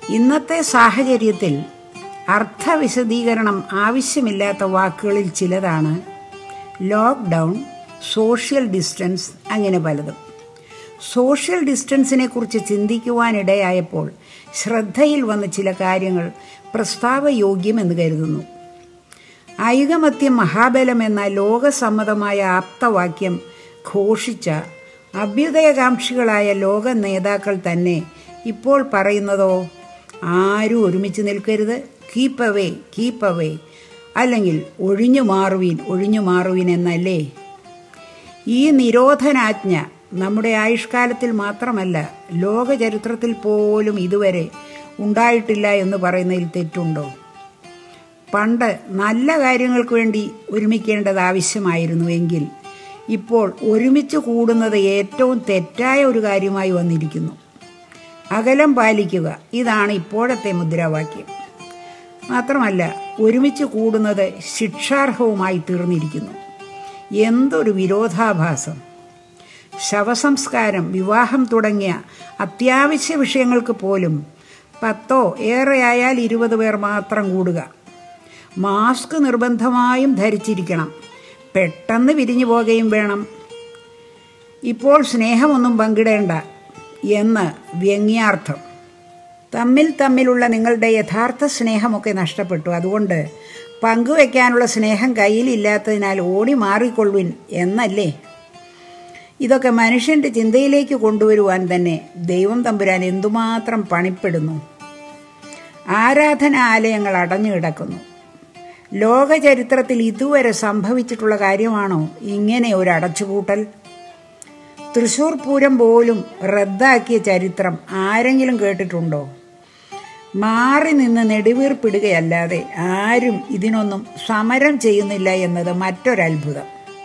ഇന്നത്തെ സാഹചര്യത്തിൽ അർത്ഥവിശദീകരണം ആവശ്യമില്ലാത്ത വാക്കുകളിൽ ചിലതാണ് ലോക്ക്ഡൗൺ സോഷ്യൽ ഡിസ്റ്റൻസ് അങ്ങനെ പലതും സോഷ്യൽ ഡിസ്റ്റൻസിനെ കുറിച്ച് ചിന്തിക്കുവാനിടയായപ്പോൾ ശ്രദ്ധയിൽ വന്ന ചില കാര്യങ്ങൾ പ്രസ്താവയോഗ്യമെന്ന് കരുതുന്നു ഐകമത്യം മഹാബലം എന്ന ലോകസമ്മതമായ ആപ്തവാക്യം ഘോഷിച്ച അഭ്യുദയകാംക്ഷികളായ ലോക നേതാക്കൾ തന്നെ ഇപ്പോൾ പറയുന്നതോ ആരും ഒരുമിച്ച് നിൽക്കരുത് കീപ്പ് അവേ കീപ്പ് അവേ അല്ലെങ്കിൽ ഒഴിഞ്ഞു മാറുവീൻ ഒഴിഞ്ഞു മാറുവീൻ എന്നല്ലേ ഈ നിരോധനാജ്ഞ നമ്മുടെ ആയുഷ്കാലത്തിൽ മാത്രമല്ല ലോക ചരിത്രത്തിൽ പോലും ഇതുവരെ ഉണ്ടായിട്ടില്ല എന്ന് പറയുന്നതിൽ തെറ്റുണ്ടോ പണ്ട് നല്ല കാര്യങ്ങൾക്ക് വേണ്ടി ഒരുമിക്കേണ്ടത് ആവശ്യമായിരുന്നു എങ്കിൽ ഇപ്പോൾ ഒരുമിച്ച് കൂടുന്നത് ഏറ്റവും തെറ്റായ ഒരു കാര്യമായി വന്നിരിക്കുന്നു അകലം പാലിക്കുക ഇതാണ് ഇപ്പോഴത്തെ മുദ്രാവാക്യം മാത്രമല്ല ഒരുമിച്ച് കൂടുന്നത് ശിക്ഷാർഹവുമായി തീർന്നിരിക്കുന്നു എന്തൊരു വിരോധാഭാസം ശവസംസ്കാരം വിവാഹം തുടങ്ങിയ അത്യാവശ്യ വിഷയങ്ങൾക്ക് പോലും പത്തോ ഏറെയായാൽ ഇരുപത് പേർ മാത്രം കൂടുക മാസ്ക് നിർബന്ധമായും ധരിച്ചിരിക്കണം പെട്ടെന്ന് പിരിഞ്ഞു പോകുകയും വേണം ഇപ്പോൾ സ്നേഹമൊന്നും പങ്കിടേണ്ട എന്ന് വ്യംഗ്യാർത്ഥം തമ്മിൽ തമ്മിലുള്ള നിങ്ങളുടെ യഥാർത്ഥ സ്നേഹമൊക്കെ നഷ്ടപ്പെട്ടു അതുകൊണ്ട് പങ്കുവെക്കാനുള്ള സ്നേഹം കയ്യിലില്ലാത്തതിനാൽ ഓടി മാറിക്കൊള്ളുവിൻ എന്നല്ലേ ഇതൊക്കെ മനുഷ്യന്റെ ചിന്തയിലേക്ക് കൊണ്ടുവരുവാൻ തന്നെ ദൈവം തമ്പുരാൻ എന്തുമാത്രം പണിപ്പെടുന്നു ആരാധനാലയങ്ങൾ അടഞ്ഞു കിടക്കുന്നു ലോക ചരിത്രത്തിൽ ഇതുവരെ സംഭവിച്ചിട്ടുള്ള കാര്യമാണോ ഇങ്ങനെ ഒരു അടച്ചുപൂട്ടൽ തൃശൂർ പൂരം പോലും റദ്ദാക്കിയ ചരിത്രം ആരെങ്കിലും കേട്ടിട്ടുണ്ടോ മാറി നിന്ന് നെടുവീർപ്പിടുകയല്ലാതെ ആരും ഇതിനൊന്നും സമരം ചെയ്യുന്നില്ല എന്നത് മറ്റൊരത്ഭുതം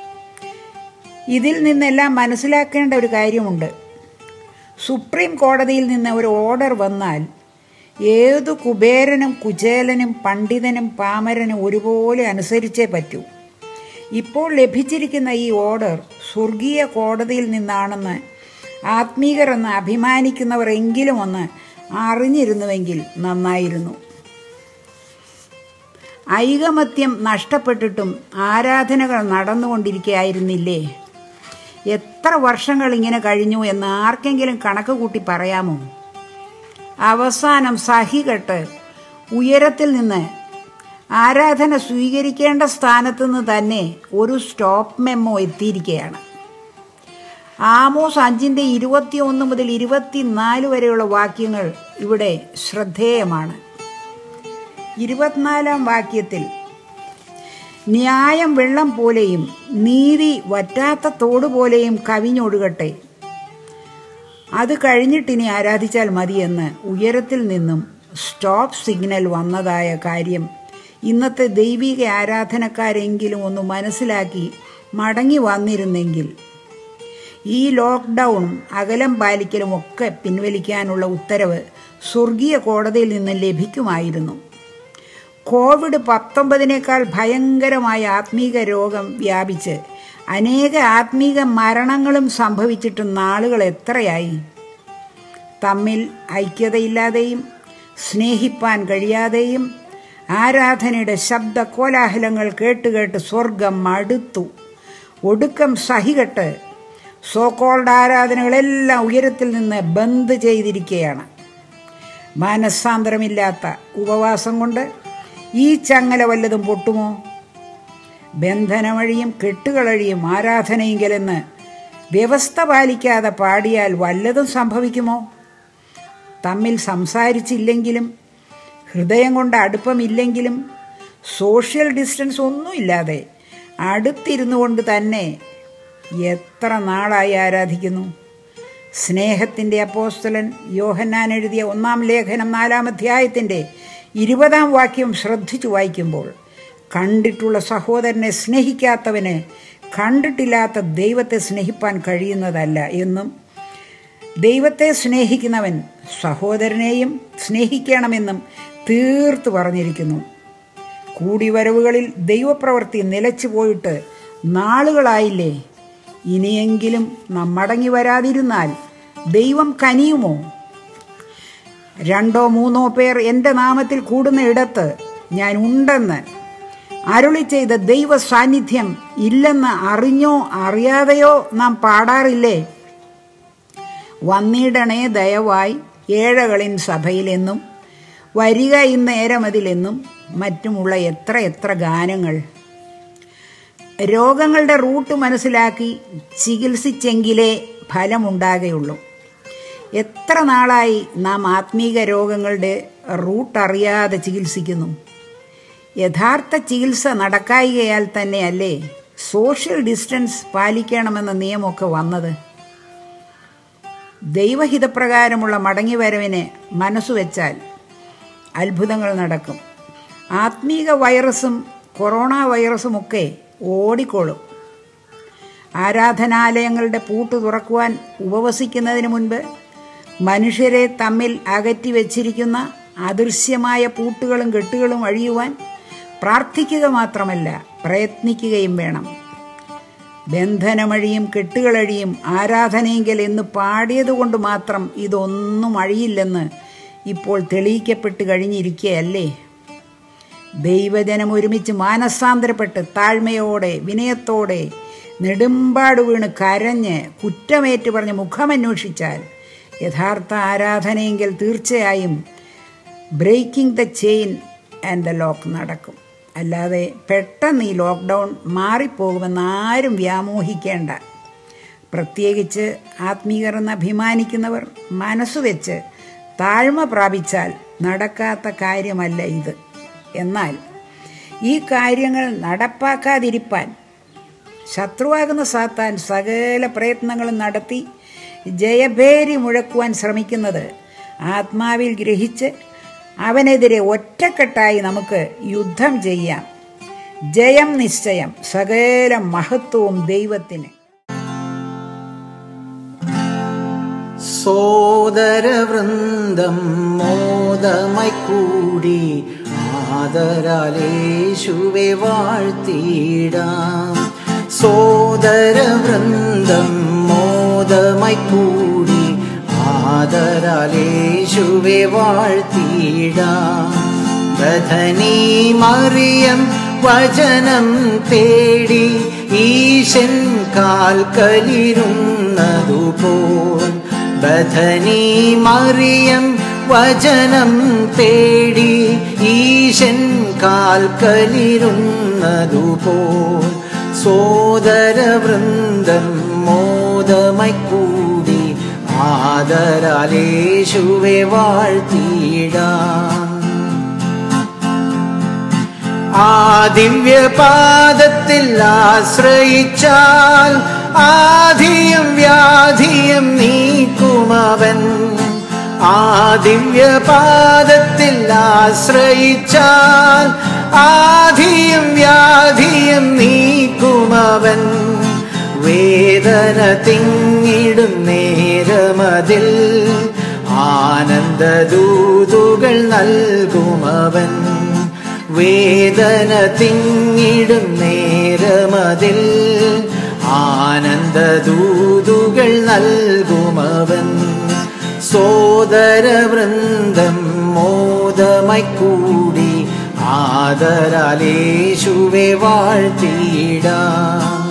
ഇതിൽ നിന്നെല്ലാം മനസ്സിലാക്കേണ്ട ഒരു കാര്യമുണ്ട് സുപ്രീം കോടതിയിൽ നിന്ന് ഒരു ഓർഡർ വന്നാൽ ഏതു കുബേരനും കുചേലനും പണ്ഡിതനും പാമരനും ഒരുപോലെ അനുസരിച്ചേ പറ്റൂ ഇപ്പോൾ ലഭിച്ചിരിക്കുന്ന ഈ ഓർഡർ സ്വർഗീയ കോടതിയിൽ നിന്നാണെന്ന് ആത്മീകർ എന്ന് അഭിമാനിക്കുന്നവർ എങ്കിലും ഒന്ന് അറിഞ്ഞിരുന്നുവെങ്കിൽ നന്നായിരുന്നു ഐകമത്യം നഷ്ടപ്പെട്ടിട്ടും ആരാധനകൾ നടന്നുകൊണ്ടിരിക്കുകയായിരുന്നില്ലേ എത്ര വർഷങ്ങൾ ഇങ്ങനെ കഴിഞ്ഞു എന്ന് ആർക്കെങ്കിലും കണക്ക് കൂട്ടി പറയാമോ അവസാനം സഹികെട്ട് ഉയരത്തിൽ നിന്ന് ആരാധന സ്വീകരിക്കേണ്ട സ്ഥാനത്ത് നിന്ന് തന്നെ ഒരു സ്റ്റോപ്പ് മെമ്മോ എത്തിയിരിക്കുകയാണ് ആമോസ് അഞ്ചിന്റെ ഇരുപത്തിയൊന്ന് മുതൽ ഇരുപത്തിനാല് വരെയുള്ള വാക്യങ്ങൾ ഇവിടെ ശ്രദ്ധേയമാണ് ഇരുപത്തിനാലാം വാക്യത്തിൽ ന്യായം വെള്ളം പോലെയും നീതി വറ്റാത്ത തോട് പോലെയും കവിഞ്ഞൊഴുകട്ടെ അത് കഴിഞ്ഞിട്ടിനി ആരാധിച്ചാൽ മതിയെന്ന് ഉയരത്തിൽ നിന്നും സ്റ്റോപ്പ് സിഗ്നൽ വന്നതായ കാര്യം ഇന്നത്തെ ദൈവിക ആരാധനക്കാരെങ്കിലും ഒന്ന് മനസ്സിലാക്കി മടങ്ങി വന്നിരുന്നെങ്കിൽ ഈ ലോക്ക്ഡൗണും അകലം പാലിക്കലും ഒക്കെ പിൻവലിക്കാനുള്ള ഉത്തരവ് സ്വർഗീയ കോടതിയിൽ നിന്ന് ലഭിക്കുമായിരുന്നു കോവിഡ് പത്തൊമ്പതിനേക്കാൾ ഭയങ്കരമായ ആത്മീക രോഗം വ്യാപിച്ച് അനേക ആത്മീക മരണങ്ങളും സംഭവിച്ചിട്ട് നാളുകൾ എത്രയായി തമ്മിൽ ഐക്യതയില്ലാതെയും സ്നേഹിപ്പാൻ കഴിയാതെയും ആരാധനയുടെ ശബ്ദ കോലാഹലങ്ങൾ കേട്ടുകേട്ട് സ്വർഗം മടുത്തു ഒടുക്കം സഹികെട്ട് സോക്കോൾഡ് ആരാധനകളെല്ലാം ഉയരത്തിൽ നിന്ന് ബന്ദ് ചെയ്തിരിക്കുകയാണ് മാനസാന്തരമില്ലാത്ത ഉപവാസം കൊണ്ട് ഈ ചങ്ങല വല്ലതും പൊട്ടുമോ ബന്ധനമഴിയും കെട്ടുകളഴിയും ആരാധനയെങ്കിലെന്ന് വ്യവസ്ഥ പാലിക്കാതെ പാടിയാൽ വല്ലതും സംഭവിക്കുമോ തമ്മിൽ സംസാരിച്ചില്ലെങ്കിലും ഹൃദയം കൊണ്ട് അടുപ്പമില്ലെങ്കിലും സോഷ്യൽ ഡിസ്റ്റൻസ് ഒന്നുമില്ലാതെ അടുത്തിരുന്നു കൊണ്ട് തന്നെ എത്ര നാളായി ആരാധിക്കുന്നു സ്നേഹത്തിൻ്റെ അപ്പോസ്തലൻ യോഹന്നാൻ എഴുതിയ ഒന്നാം ലേഖനം നാലാം അധ്യായത്തിൻ്റെ ഇരുപതാം വാക്യം ശ്രദ്ധിച്ചു വായിക്കുമ്പോൾ കണ്ടിട്ടുള്ള സഹോദരനെ സ്നേഹിക്കാത്തവന് കണ്ടിട്ടില്ലാത്ത ദൈവത്തെ സ്നേഹിപ്പാൻ കഴിയുന്നതല്ല എന്നും ദൈവത്തെ സ്നേഹിക്കുന്നവൻ സഹോദരനെയും സ്നേഹിക്കണമെന്നും തീർത്തു പറഞ്ഞിരിക്കുന്നു കൂടിവരവുകളിൽ ദൈവപ്രവൃത്തി നിലച്ചു പോയിട്ട് നാളുകളായില്ലേ ഇനിയെങ്കിലും നാം മടങ്ങി വരാതിരുന്നാൽ ദൈവം കനിയുമോ രണ്ടോ മൂന്നോ പേർ എൻ്റെ നാമത്തിൽ കൂടുന്ന ഇടത്ത് ഞാൻ ഉണ്ടെന്ന് അരുളി ചെയ്ത ദൈവ സാന്നിധ്യം ഇല്ലെന്ന് അറിഞ്ഞോ അറിയാതെയോ നാം പാടാറില്ലേ വന്നിടണേ ദയവായി ഏഴകളിൻ സഭയിലെന്നും വരിക ഇന്നേരമതിലെന്നും മറ്റുമുള്ള എത്ര എത്ര ഗാനങ്ങൾ രോഗങ്ങളുടെ റൂട്ട് മനസ്സിലാക്കി ചികിത്സിച്ചെങ്കിലേ ഫലമുണ്ടാകുകയുള്ളൂ എത്ര നാളായി നാം ആത്മീക രോഗങ്ങളുടെ റൂട്ട് അറിയാതെ ചികിത്സിക്കുന്നു യഥാർത്ഥ ചികിത്സ നടക്കായികയാൽ തന്നെയല്ലേ സോഷ്യൽ ഡിസ്റ്റൻസ് പാലിക്കണമെന്ന നിയമമൊക്കെ വന്നത് ദൈവഹിതപ്രകാരമുള്ള മടങ്ങിവരവിന് മനസ്സുവെച്ചാൽ അത്ഭുതങ്ങൾ നടക്കും ആത്മീക വൈറസും കൊറോണ വൈറസുമൊക്കെ ഓടിക്കോളും ആരാധനാലയങ്ങളുടെ പൂട്ട് തുറക്കുവാൻ ഉപവസിക്കുന്നതിന് മുൻപ് മനുഷ്യരെ തമ്മിൽ അകറ്റി വച്ചിരിക്കുന്ന അദൃശ്യമായ പൂട്ടുകളും കെട്ടുകളും അഴിയുവാൻ പ്രാർത്ഥിക്കുക മാത്രമല്ല പ്രയത്നിക്കുകയും വേണം ബന്ധനമഴിയും കെട്ടുകളഴിയും ആരാധനയെങ്കിൽ എന്ന് പാടിയതുകൊണ്ട് മാത്രം ഇതൊന്നും അഴിയില്ലെന്ന് ഇപ്പോൾ തെളിയിക്കപ്പെട്ട് കഴിഞ്ഞിരിക്കുകയല്ലേ ദൈവജനം ഒരുമിച്ച് മാനസാന്തരപ്പെട്ട് താഴ്മയോടെ വിനയത്തോടെ നെടുമ്പാട് വീണ് കരഞ്ഞ് കുറ്റമേറ്റ് പറഞ്ഞ് മുഖമന്വേഷിച്ചാൽ യഥാർത്ഥ ആരാധനയെങ്കിൽ തീർച്ചയായും breaking the chain and the lock നടക്കും അല്ലാതെ പെട്ടെന്ന് ഈ ലോക്ക്ഡൗൺ മാറിപ്പോകുമെന്ന് ആരും വ്യാമോഹിക്കേണ്ട പ്രത്യേകിച്ച് ആത്മീയർ എന്ന് അഭിമാനിക്കുന്നവർ മനസ്സുവെച്ച് താഴ്മ പ്രാപിച്ചാൽ നടക്കാത്ത കാര്യമല്ല ഇത് എന്നാൽ ഈ കാര്യങ്ങൾ നടപ്പാക്കാതിരിപ്പാൻ ശത്രുവാകുന്ന സാത്താൻ സകല പ്രയത്നങ്ങളും നടത്തി ജയഭേരി മുഴക്കുവാൻ ശ്രമിക്കുന്നത് ആത്മാവിൽ ഗ്രഹിച്ച് അവനെതിരെ ഒറ്റക്കെട്ടായി നമുക്ക് യുദ്ധം ചെയ്യാം ജയം നിശ്ചയം സകല മഹത്വവും ദൈവത്തിന് സോദരവൃന്ദം മോദമായി കൂടി ആദരാലേശുവെ വാഴ്ത്തിയിടാം സോദരവൃന്ദം മോദമായി കൂടി ആദരാലേശുവെ വാഴ്ത്തിയിടാം ബഥനി മറിയം വചനം തേടി ഈശൻ കാൽക്കലിരുന്നതുപോൽ ബഥനി മറിയം വചനം തേടി ഈശൻ കാൽക്കലിരുന്നതുപോൽ സോദരവൃന്ദം മോദമായി കൂടി ആദരാലേശുവെ വാഴ്ത്തിയിടാം ആ ദിവ്യപാദത്തിൽ ആശ്രയിച്ചാൽ ആധിയും വ്യാധിയും നീക്കുമവൻ ആ ദിവ്യപാദത്തിൽ ആശ്രയിച്ചാൽ ആധിയും വ്യാധിയും നീക്കുമവൻ വേദന തിങ്ങിടും നേരമതിൽ ആനന്ദദൂതുകൾ നൽകുമവൻ വേദന തിങ്ങിടും നേരമതിൽ ആനന്ദദൂതുകൾ നൽകുമവൻ സോദരവൃന്ദം മോദമായി കൂടി ആദരാലേശുവെ വാഴ്ത്തിയിടാം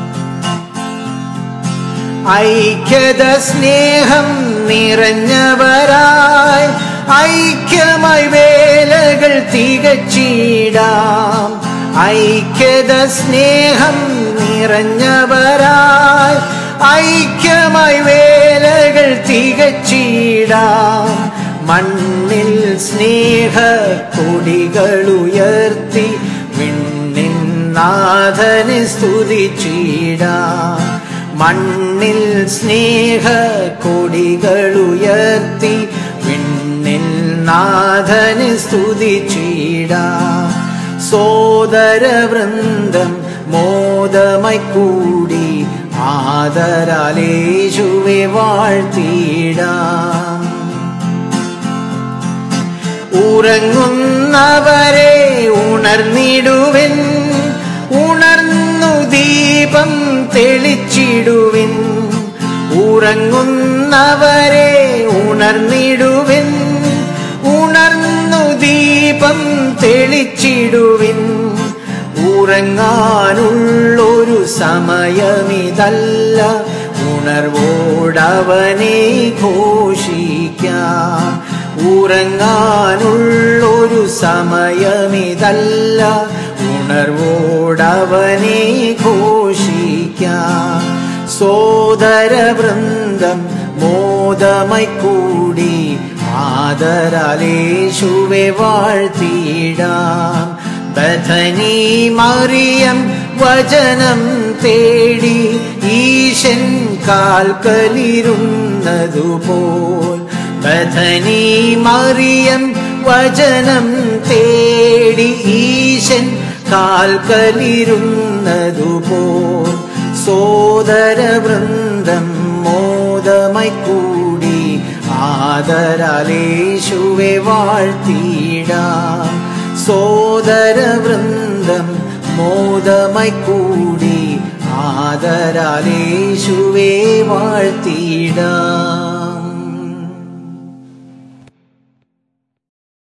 ഐക്യത സ്നേഹം നിറഞ്ഞവരായി ഐക്യമായി വേലകൾ തികച്ചിടാം ഐക്യത സ്നേഹം നിറഞ്ഞവരായി ഐക്യമായി വേലകൾ തികച്ചിടാം മണ്ണിൽ സ്നേഹ കൊടികളുയർത്തി വിണ്ണിൻ നാഥനെ സ്തുതിച്ചിടാം മണ്ണിൽ സ്നേഹ കൊടികളുയർത്തി വിണ്ണിൽ നാഥനെ സ്തുതിച്ചിടാം സോദരവൃന്ദം മോദമായി കൂടി ആദരാലേശുവെ വാഴ്ത്തിയിടാം ഉറങ്ങുന്നവരെ ഉണർന്നിടുവിൻ ഉണർന്നു ദീപം തെളിച്ചിടുവിൻ ഉറങ്ങുന്നവരെ ഉണർന്നിടുവിൻ തെളിച്ചിടുവിൻ ഉറങ്ങാനുള്ളൊരു സമയമിതല്ല ഉണർവോടവനെ ഘോഷിക്കാം ഉറങ്ങാനുള്ളൊരു സമയമിതല്ല ഉണർവോടവനെ ഘോഷിക്കാം സോദരവൃന്ദം മോദമായി കൂടി ആദരാലേശുവെ വാഴ്ത്തിയിടാം ബഥനി മറിയം വചനം തേടി ഈശൻ കാൽക്കലിരുന്നതുപോൽ ബഥനി മറിയം വചനം തേടി ഈശൻ കാൽക്കലിരുന്നതുപോൽ സോദരവൃന്ദം മോദമായി കൂടി ആദരാലേശുവെ വാഴ്ത്തിയിടാം സോദരവൃന്ദം മോദമായി കൂടി ആദരാലേശുവെ വാഴ്ത്തിയിടാം